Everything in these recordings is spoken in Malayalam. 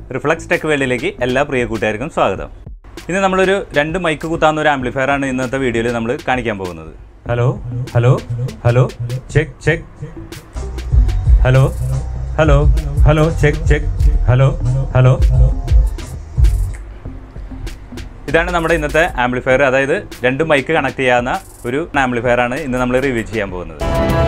റിഫ്ലക്സ് ടെക് വേൾഡിലേക്ക് എല്ലാ പ്രിയ കൂട്ടുകാർക്കും സ്വാഗതം ഇന്ന് നമ്മളൊരു രണ്ട് മൈക്ക് കുത്താവുന്ന ഒരു ആംപ്ലിഫയർ ആണ് ഇന്നത്തെ വീഡിയോയിൽ നമ്മൾ കാണിക്കാൻ പോകുന്നത് hello hello hello check check hello hello hello check check hello hello ഇതാണ് നമ്മുടെ ഇന്നത്തെ ആംപ്ലിഫയർ അതായത് രണ്ട് മൈക്ക് കണക്ട് ചെയ്യാവുന്ന ഒരു ആംപ്ലിഫയർ ആണ് ഇന്ന് നമ്മൾ റിവ്യൂ ചെയ്യാൻ പോകുന്നത്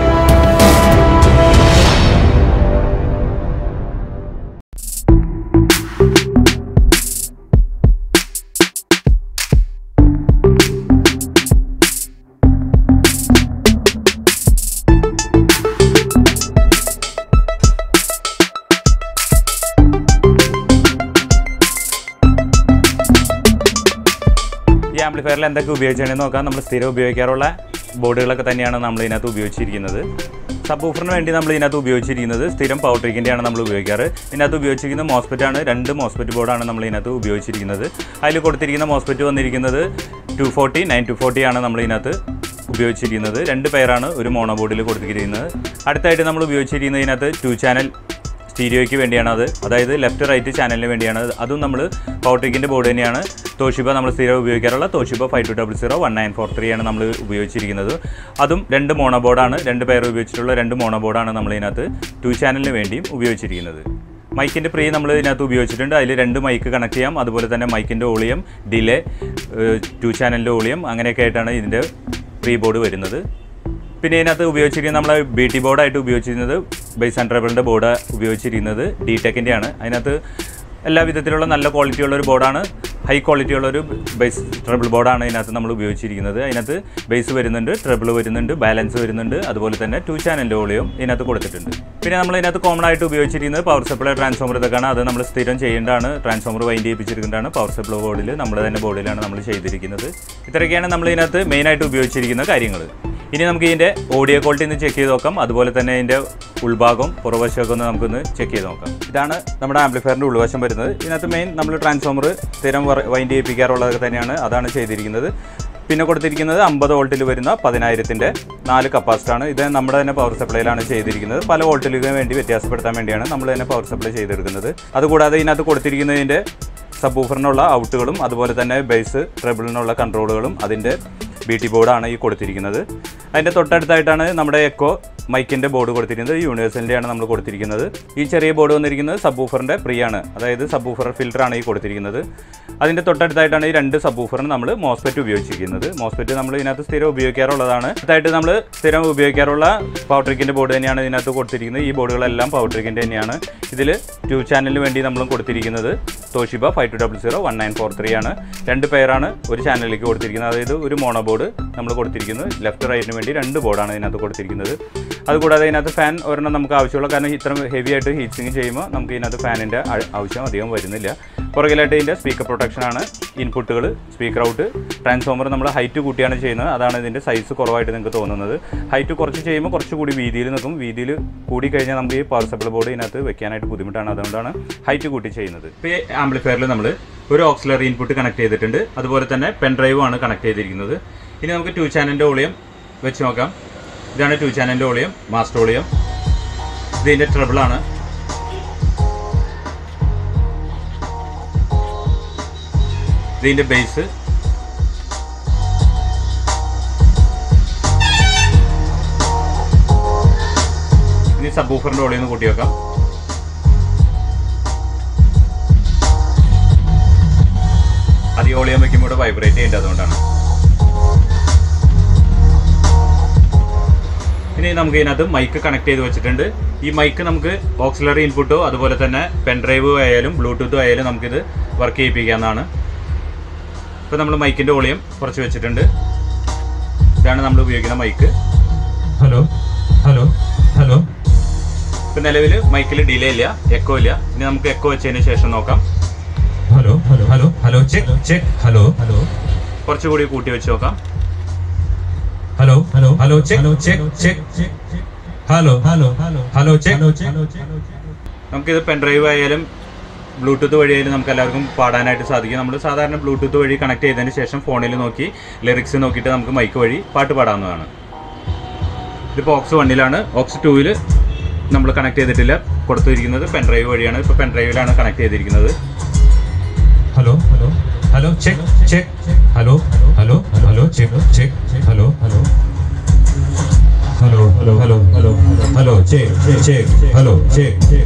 ഈ ആംപ്ലിഫയറിൽ എന്തൊക്കെ ഉപയോഗിച്ചാണെന്ന് നോക്കാം നമ്മൾ സ്ഥിരം ഉപയോഗിക്കാറുള്ള ബോർഡുകളൊക്കെ തന്നെയാണ് നമ്മൾ ഇതിനകത്ത് ഉപയോഗിച്ചിരിക്കുന്നത് സബ് ഊഫറിന് വേണ്ടി നമ്മൾ ഇതിനകത്ത് ഉപയോഗിച്ചിരിക്കുന്നത് സ്ഥിരം പവർ ട്രിക്കിൻ്റെയാണ് നമ്മൾ ഉപയോഗിക്കാറ് ഇതിനകത്ത് ഉപയോഗിച്ചിരിക്കുന്ന മോസ്പെറ്റ് ആണ് രണ്ട് മോസ്പെറ്റ് ബോർഡാണ് നമ്മൾ ഇതിനകത്ത് ഉപയോഗിച്ചിരിക്കുന്നത് അതിൽ കൊടുത്തിരിക്കുന്ന മോസ്പെറ്റ് വന്നിരിക്കുന്നത് two forty nine two forty ആണ് നമ്മൾ ഇതിനകത്ത് ഉപയോഗിച്ചിരിക്കുന്നത് രണ്ട് പേരാണ് ഒരു മോണോ ബോർഡിൽ കൊടുത്തിരിക്കുന്നത് അടുത്തായിട്ട് നമ്മൾ ഉപയോഗിച്ചിരിക്കുന്നത് ഇതിനകത്ത് ടു ചാനൽ സ്റ്റീരിയോയ്ക്ക് വേണ്ടിയാണ് അത് അതായത് ലെഫ്റ്റ് റൈറ്റ് ചാനലിന് വേണ്ടിയാണ് അത്. അതും നമ്മൾ പവർട്രിക്കിൻ്റെ ബോർഡ് തന്നെയാണ് തോഷിബ നമ്മൾ സ്ഥിരം ഉപയോഗിക്കാറുള്ള Toshiba five two double zero one nine four three ആണ് നമ്മൾ ഉപയോഗിച്ചിരിക്കുന്നത് അതും രണ്ട് മോണോ ബോർഡാണ് രണ്ട് പേർ ഉപയോഗിച്ചിട്ടുള്ള രണ്ട് മോണോ ബോർഡാണ് നമ്മൾ ഇതിനകത്ത് ടു ചാനലിന് വേണ്ടിയും ഉപയോഗിച്ചിരിക്കുന്നത് മൈക്കിൻ്റെ പ്രീ നമ്മൾ ഇതിനകത്ത് ഉപയോഗിച്ചിട്ടുണ്ട് അതിൽ രണ്ട് മൈക്ക് കണക്ട് ചെയ്യാം അതുപോലെ തന്നെ മൈക്കിൻ്റെ ഓളിയം ഡിലേ ടു ചാനലിൻ്റെ ഓളിയം അങ്ങനെയൊക്കെ ആയിട്ടാണ് ഇതിൻ്റെ പ്രീ ബോർഡ് വരുന്നത് പിന്നെ ഇതിനകത്ത് ഉപയോഗിച്ചിരിക്കുന്നത് നമ്മൾ ബി ടി ബോർഡായിട്ട് ഉപയോഗിച്ചിരുന്നത് ബേസ് ആൻഡ് ട്രബിളിൻ്റെ ബോർഡ് ഉപയോഗിച്ചിരിക്കുന്നത് ഡി ടെക്കിൻ്റെ ആണ് അതിനകത്ത് എല്ലാ വിധത്തിലുള്ള നല്ല ക്വാളിറ്റി ഉള്ള ഒരു ബോർഡാണ് ഹൈ ക്വാളിറ്റി ഉള്ള ഒരു ബേസ് ട്രബിൾ ബോർഡാണ് ഇതിനകത്ത് നമ്മൾ ഉപയോഗിച്ചിരിക്കുന്നത് അതിനകത്ത് ബേസ് വരുന്നുണ്ട് ട്രബിൾ വരുന്നുണ്ട് ബാലൻസ് വരുന്നുണ്ട് അതുപോലെ തന്നെ ടു ചാനലിൻ്റെ ഓളിയും ഇതിനകത്ത് കൊടുത്തിട്ടുണ്ട് പിന്നെ നമ്മൾ ഇതിനകത്ത് കോമൺ ആയിട്ട് ഉപയോഗിച്ചിരിക്കുന്നത് പവർ സപ്ലൈ ട്രാൻസ്ഫോമർ ഇതൊക്കെയാണ് അത് നമ്മൾ സ്ഥിരം ചെയ്യേണ്ടതാണ് ട്രാൻസ്ഫോമർ വൈൻഡ് ചെയ്യിപ്പിച്ചിരിക്കുന്നതാണ് പവർ സപ്ലൈ ബോർഡിൽ നമ്മുടെ തന്നെ ബോർഡിലാണ് നമ്മൾ ചെയ്തിരിക്കുന്നത് ഇത്രയൊക്കെയാണ് നമ്മൾ ഇതിനകത്ത് മെയിനായിട്ട് ഉപയോഗിച്ചിരിക്കുന്ന കാര്യങ്ങൾ ഇനി നമുക്ക് ഇതിൻ്റെ ഓഡിയോ ക്വാളിറ്റി ഒന്ന് ചെക്ക് ചെയ്ത് നോക്കാം അതുപോലെ തന്നെ ഇതിൻ്റെ ഉൾഭാഗം പുറവശമൊക്കെ ഒന്ന് നമുക്കൊന്ന് ചെക്ക് ചെയ്ത് നോക്കാം ഇതാണ് നമ്മുടെ ആംപ്ലിഫയറിൻ്റെ ഉൾവശം വരുന്നത് ഇതിനകത്ത് മെയിൻ നമ്മൾ ട്രാൻസ്ഫോമർ സ്ഥിരം വൈൻഡ് ചെയ്യിപ്പിക്കാറുള്ളതൊക്കെ തന്നെയാണ് അതാണ് ചെയ്തിരിക്കുന്നത് പിന്നെ കൊടുത്തിരിക്കുന്നത് അമ്പത് വോൾട്ടിൽ വരുന്ന പതിനായിരത്തിൻ്റെ നാല് കപ്പാസിറ്റാണ് ഇത് നമ്മുടെ തന്നെ പവർ സപ്ലൈയിലാണ് ചെയ്തിരിക്കുന്നത് പല വോൾട്ടിലേക്ക് വേണ്ടി വ്യത്യാസപ്പെടുത്താൻ വേണ്ടിയാണ് നമ്മൾ തന്നെ പവർ സപ്ലൈ ചെയ്തെടുക്കുന്നത് അതുകൂടാതെ ഇതിനകത്ത് കൊടുത്തിരിക്കുന്നതിൻ്റെ സബ് ഊഫറിനുള്ള ഔട്ടുകളും അതുപോലെ തന്നെ ബേസ് ട്രബിളിനുള്ള കൺട്രോളുകളും അതിൻ്റെ ബി ടി ബോർഡാണ് ഈ കൊടുത്തിരിക്കുന്നത് അതിൻ്റെ തൊട്ടടുത്തായിട്ടാണ് നമ്മുടെ എക്കോ മൈക്കിൻ്റെ ബോർഡ് കൊടുത്തിരിക്കുന്നത് യൂണിവേഴ്സലിൻ്റെയാണ് നമ്മൾ കൊടുത്തിരിക്കുന്നത് ഈ ചെറിയ ബോർഡ് വന്നിരിക്കുന്നത് സബ് ഊഫറിൻ്റെ ഫ്രീ ആണ് അതായത് സബ് ഊഫർ ഫിൽറ്ററാണ് ഈ കൊടുത്തിരിക്കുന്നത് അതിൻ്റെ തൊട്ടടുത്തായിട്ടാണ് ഈ രണ്ട് സബ് ഊഫറിന് നമ്മൾ മോസ്പെറ്റ് ഉപയോഗിച്ചിരിക്കുന്നത് മോസ്പെറ്റ് നമ്മൾ ഇതിനകത്ത് സ്ഥിരം ഉപയോഗിക്കാറുള്ളതാണ് അടുത്തായിട്ട് നമ്മൾ സ്ഥിരം ഉപയോഗിക്കാറുള്ള പവർ ട്രിക്കിൻ്റെ ബോർഡ് തന്നെയാണ് ഇതിനകത്ത് കൊടുത്തിരിക്കുന്നത് ഈ ബോർഡുകളെല്ലാം പവർ ട്രിക്കിൻ്റെ തന്നെയാണ് ഇതിൽ ടു ചാനലിന് വേണ്ടി നമ്മൾ കൊടുത്തിരിക്കുന്നത് Toshiba five two double zero one nine four three ആണ് രണ്ട് പേരാണ് ഒരു ചാനലിലേക്ക് കൊടുത്തിരിക്കുന്നത് അതായത് ഒരു മോണോ ബോർഡ് നമ്മൾ കൊടുത്തിരിക്കുന്നത് ലെഫ്റ്റ് റൈറ്റിന് വേണ്ടി രണ്ട് ബോർഡാണ് ഇതിനകത്ത് കൊടുത്തിരിക്കുന്നത് അതുകൂടാതെ ഇതിനകത്ത് ഫാൻ ഒരെണ്ണം നമുക്ക് ആവശ്യമുള്ള കാരണം ഇത്ര ഹെവി ആയിട്ട് ഹീറ്റ് സിങ് ചെയ്യുമ്പോൾ നമുക്ക് ഇതിനകത്ത് ഫാനിൻ്റെ ആവശ്യം അധികം വരുന്നില്ല പുറകിലായിട്ട് ഇതിൻ്റെ സ്പീക്കർ പ്രൊട്ടക്ഷനാണ് ഇൻപുട്ടുകൾ സ്പീക്കർ ഔട്ട് ട്രാൻസ്ഫോമർ നമ്മൾ ഹൈറ്റ് കൂട്ടിയാണ് ചെയ്യുന്നത് അതാണ് ഇതിൻ്റെ സൈസ് കുറവായിട്ട് നിങ്ങൾക്ക് തോന്നുന്നത് ഹൈറ്റ് കുറച്ച് ചെയ്യുമ്പോൾ കുറച്ചുകൂടി വീതിയിൽ നിൽക്കും വീതിയിൽ കൂടി കഴിഞ്ഞാൽ നമുക്ക് ഈ പവർ സപ്ലൈ ബോർഡ് ഇതിനകത്ത് വെക്കാനായിട്ട് ബുദ്ധിമുട്ടാണ് അതുകൊണ്ടാണ് ഹൈറ്റ് കൂട്ടി ചെയ്യുന്നത് ഇപ്പോൾ ഈ ആംപ്ലിഫയറിൽ നമ്മൾ ഒരു ഓക്സിലറി ഇൻപുട്ട് കണക്ട് ചെയ്തിട്ടുണ്ട് അതുപോലെ തന്നെ പെൻ ഡ്രൈവും ആണ് കണക്ട് ചെയ്തിരിക്കുന്നത് ഇനി നമുക്ക് ടു ചാനലിൻ്റെ ഓളിയം വെച്ച് നോക്കാം ഇതാണ് ടു ചാനലിൻ്റെ ഓളിയം മാസ്റ്റർ ഓളിയം ഇതിൻ്റെ ട്രബിളാണ് ഇതിൻ്റെ ബേസ് ഇനി സബ് ഊഫറിൻ്റെ ഓളിയം ഒന്ന് കൂട്ടി വെക്കാം അത് ഈ ഓളിയം വെക്കുമ്പോൾ ഇവിടെ വൈബ്രേറ്റ് ചെയ്യേണ്ടത് അതുകൊണ്ടാണ് ഇനി നമുക്ക് ഇതിനകത്ത് മൈക്ക് കണക്ട് ചെയ്ത് വെച്ചിട്ടുണ്ട് ഈ മൈക്ക് നമുക്ക് ഓക്സിലറി ഇൻപുട്ടോ അതുപോലെ തന്നെ പെൻ ഡ്രൈവ് ആയാലും ബ്ലൂടൂത്തും ആയാലും നമുക്കിത് വർക്ക് ചെയ്യിപ്പിക്കാവുന്നതാണ് ഇപ്പോൾ നമ്മൾ മൈക്കിൻ്റെ വോളിയം കുറച്ച് വെച്ചിട്ടുണ്ട് ഇതാണ് നമ്മൾ ഉപയോഗിക്കുന്ന മൈക്ക് ഹലോ ഹലോ ഹലോ ഇപ്പം നിലവിൽ മൈക്കിൽ ഡിലേ ഇല്ല എക്കോ ഇല്ല ഇനി നമുക്ക് എക്കോ വെച്ചതിന് ശേഷം നോക്കാം hello hello hello hello check check hello hello കുറച്ചുകൂടി കൂട്ടി വെച്ച് നോക്കാം hello hello hello check check check hello hello hello hello check നമുക്കിത് പെൻ ഡ്രൈവ് ആയാലും ബ്ലൂടൂത്ത് വഴിയായാലും നമുക്ക് എല്ലാവർക്കും പാടാനായിട്ട് സാധിക്കും നമ്മൾ സാധാരണ ബ്ലൂടൂത്ത് വഴി കണക്ട് ചെയ്തതിന് ശേഷം ഫോണിൽ നോക്കി ലിറിക്സ് നോക്കിയിട്ട് നമുക്ക് മൈക്ക് വഴി പാട്ട് പാടാവുന്നതാണ് ഇതിപ്പോൾ ഓക്സ് വണ്ണിലാണ് ഓക്സ് ടൂവിൽ നമ്മൾ കണക്ട് ചെയ്തിട്ടില്ല കൊടുത്തിരിക്കുന്നത് പെൻഡ്രൈവ് വഴിയാണ് ഇപ്പോൾ പെൻഡ്രൈവിലാണ് കണക്ട് ചെയ്തിരിക്കുന്നത് hello hello hello check check hello hello hello check check hello hello hello hello hello hello hello check check hello check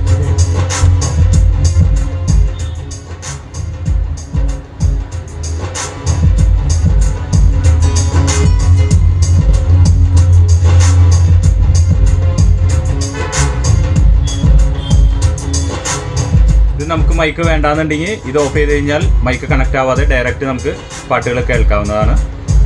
ഇത് നമുക്ക് മൈക്ക് വേണ്ടാന്നുണ്ടെങ്കിൽ ഇത് ഓഫ് ചെയ്ത് കഴിഞ്ഞാൽ മൈക്ക് കണക്ട് ആവാതെ ഡയറക്റ്റ് നമുക്ക് പാട്ടുകൾ കേൾക്കാവുന്നതാണ്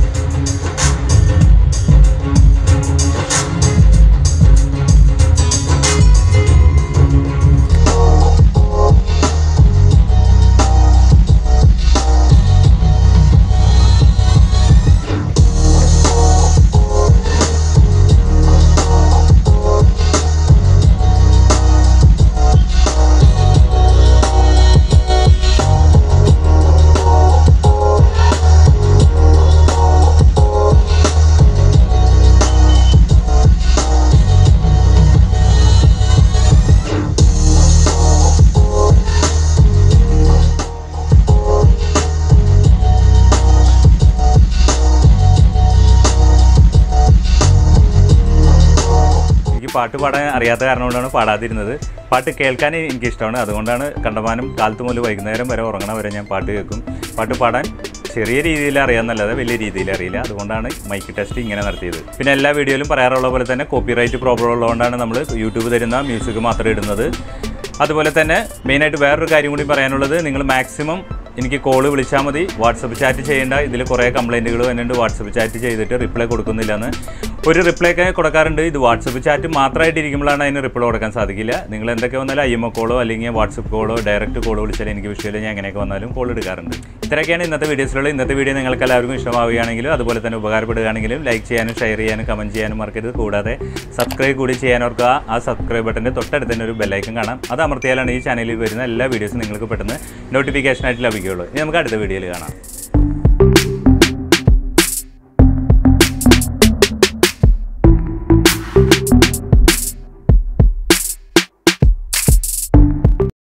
എനിക്ക് പാട്ട് പാടാൻ അറിയാത്ത കാരണം കൊണ്ടാണ് പാടാതിരുന്നത് പാട്ട് കേൾക്കാൻ എനിക്ക് ഇഷ്ടമാണ് അതുകൊണ്ടാണ് കണ്ടമാനം കാലത്ത് മുതൽ വൈകുന്നേരം വരെ ഉറങ്ങണ വരെ ഞാൻ പാട്ട് കേൾക്കും പാട്ട് പാടാൻ ചെറിയ രീതിയിൽ അറിയാമെന്നല്ലാതെ വലിയ രീതിയിൽ അറിയില്ല അതുകൊണ്ടാണ് മൈക്ക് ടെസ്റ്റ് ഇങ്ങനെ നടത്തിയത് പിന്നെ എല്ലാ വീഡിയോയിലും പറയാറുള്ള പോലെ തന്നെ കോപ്പിറൈറ്റ് പ്രോബ്ലം ഉള്ളതുകൊണ്ടാണ് നമ്മൾ യൂട്യൂബ് തരുന്ന മ്യൂസിക് മാത്രം ഇടുന്നത് അതുപോലെ തന്നെ മെയിനായിട്ട് വേറൊരു കാര്യം കൂടി പറയാനുള്ളത് നിങ്ങൾ മാക്സിമം എനിക്ക് കോള് വിളിച്ചാൽ മതി വാട്സപ്പ് ചാറ്റ് ചെയ്യേണ്ട ഇതിൽ കുറേ കംപ്ലൈൻറ്റുകൾ വന്നിട്ടുണ്ട് വാട്സപ്പ് ചാറ്റ് ചെയ്തിട്ട് റിപ്ലൈ കൊടുക്കുന്നില്ലെന്ന് ഒരു റിപ്ലൈ ഒക്കെ കൊടുക്കാറുണ്ട് ഇത് വാട്സപ്പ് ചാറ്റ് മാത്രമായിട്ട് ഇരിക്കുമ്പോഴാണ് അതിന് റിപ്ലൈ കൊടുക്കാൻ സാധിക്കില്ല നിങ്ങൾ എന്തൊക്കെ വന്നാലും ഐ എം ഒ കോളോ അല്ലെങ്കിൽ വാട്സപ്പ് കോളോ ഡയറക്റ്റ് കോളോ വിളിച്ചാൽ എനിക്ക് വിഷയമില്ല ഞാൻ എങ്ങനെയൊക്കെ വന്നാലും കോൾ എടുക്കാറുണ്ട് ഇത്രയൊക്കെയാണ് ഇന്നത്തെ വീഡിയോസിലുള്ള ഇന്നത്തെ വീഡിയോ നിങ്ങൾക്ക് എല്ലാവർക്കും ഇഷ്ടമാവുകയാണെങ്കിലും അതുപോലെ തന്നെ ഉപകാരപ്പെടുകയാണെങ്കിലും ലൈക്ക് ചെയ്യാനും ഷെയർ ചെയ്യാനും കമൻറ്റ് ചെയ്യാനും മറക്കരുത് കൂടാതെ സബ്സ്ക്രൈബ് കൂടി ചെയ്യാൻ ഓർക്കുക ആ സബ്സ്ക്രൈബ് ബട്ടൻ്റെ തൊട്ടടുത്ത് തന്നെ ഒരു ബെല്ലൈക്കൻ കാണാം അത് അമർത്തിയാലാണ് ഈ ചാനലിൽ വരുന്ന എല്ലാ വീഡിയോസും നിങ്ങൾക്ക് പെട്ടെന്ന് നോട്ടിഫിക്കേഷനായിട്ട് ലഭിക്കുകയുള്ളൂ ഇനി നമുക്ക് അടുത്ത വീഡിയോയിൽ കാണാം